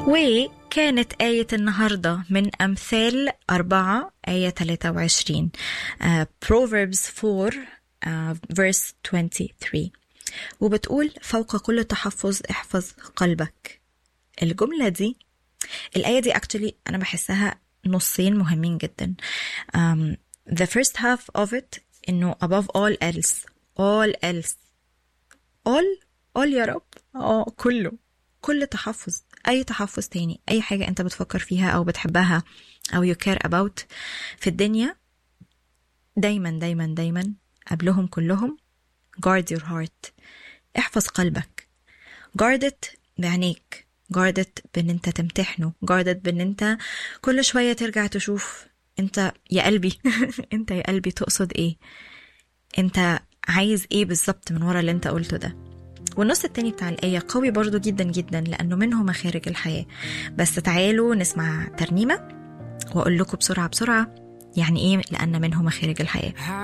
وكانت آية النهاردة من أمثال أربعة آية 23 uh, Proverbs 4 uh, verse 23 وبتقول فوق كل تحفظ احفظ قلبك الجملة دي الآية دي actually أنا بحسها نصين مهمين جدا um, the first half of it إنه above all else all else all all يا رب اه كله كل تحفظ أي تحفظ تاني أي حاجة أنت بتفكر فيها أو بتحبها أو you care about في الدنيا دايما دايما دايما قبلهم كلهم guard your heart احفظ قلبك guard it بعينيك guard it بان انت تمتحنه guard it بان انت كل شوية ترجع تشوف انت يا قلبي انت يا قلبي تقصد ايه انت عايز ايه بالظبط من ورا اللي انت قلته ده والنص التاني بتاع الآية قوي برضو جدا جدا لأنه منه مخارج الحياة بس تعالوا نسمع ترنيمة وأقول لكم بسرعة بسرعة يعني إيه لأن منه مخارج الحياة